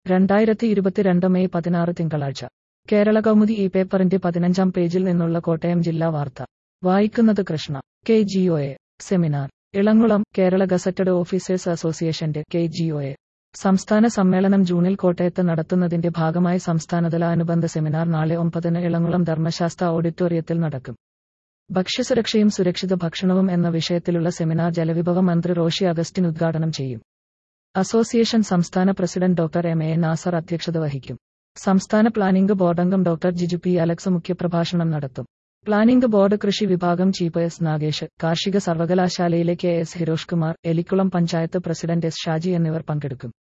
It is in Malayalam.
രണ്ടായിരത്തി ഇരുപത്തിരണ്ട് മെയ് പതിനാറ് തിങ്കളാഴ്ച കേരള കൗമുദി ഈ പേപ്പറിന്റെ പതിനഞ്ചാം പേജിൽ നിന്നുള്ള കോട്ടയം ജില്ലാ വാർത്ത വായിക്കുന്നത് Krishna K G O A seminar Elankulam Kerala gazetted officers അസോസിയേഷന്റെ കെ ജി ഒ എ സംസ്ഥാന സമ്മേളനം ജൂണിൽ കോട്ടയത്ത് നടത്തുന്നതിന്റെ ഭാഗമായി സംസ്ഥാനതല അനുബന്ധ സെമിനാർ നാളെ ഒമ്പതിന് ഇളങ്കുളം ധർമ്മശാസ്ത്ര ഓഡിറ്റോറിയത്തിൽ നടക്കും ഭക്ഷ്യസുരക്ഷയും സുരക്ഷിത ഭക്ഷണവും എന്ന വിഷയത്തിലുള്ള സെമിനാർ ജലവിഭവ മന്ത്രി റോഷി അഗസ്റ്റിൻ ഉദ്ഘാടനം ചെയ്യും അസോസിയേഷൻ സംസ്ഥാന president doctor M A Nasar അധ്യക്ഷത വഹിക്കും സംസ്ഥാന പ്ലാനിംഗ് ബോർഡംഗം ഡോക്ടർ ജിജു പി അലക്സ് മുഖ്യപ്രഭാഷണം നടത്തും പ്ലാനിംഗ് ബോർഡ് കൃഷി വിഭാഗം ചീഫ് എസ് നാഗേഷ് കാർഷിക സർവകലാശാലയിലെ K S Hirosh Kumar Elikkulam panchayat president S Shaji എന്നിവർ പങ്കെടുക്കും